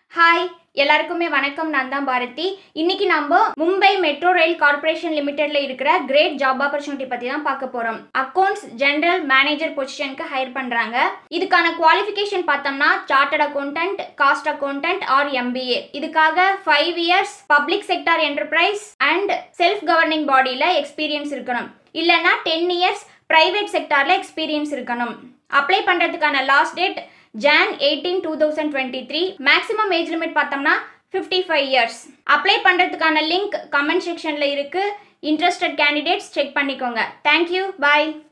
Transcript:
hi எல்லாருக்குமே வணக்கம் நான் தான் பாரதி இன்னைக்கு நம்ம மும்பை மெட்ரோ ரயில் கார்ப்பரேஷன் லிமிடெட்ல இருக்கிற கிரேட் ஜாப் ஆப்பர்ச்சுனிட்டி பத்தி தான் பார்க்க போறோம் அக்கவுண்ட்ஸ் ஜெனரல் மேனேஜர் பொசிஷனுக்கு ஹையர் பண்றாங்க இதுக்கான குவாலிஃபிகேஷன் பார்த்தோம்னா chartered accountant cost accountant or MBA இதுக்காக five years public sector enterprise and self governing பாடியில எக்ஸ்பீரியன்ஸ் இருக்கணும் இல்லைன்னா டென் இயர்ஸ் பிரைவேட் செக்டார்ல எக்ஸ்பீரியன்ஸ் இருக்கணும் அப்ளை பண்றதுக்கான last date Jan eighteen two thousand twenty three maximum age limit பார்த்தோம்னா fifty five years apply பண்ணுறதுக்கான link comment செக்ஷனில் இருக்குது இன்ட்ரெஸ்டட் கேண்டிடேட்ஸ் செக் பண்ணிக்கோங்க தேங்க்யூ பாய்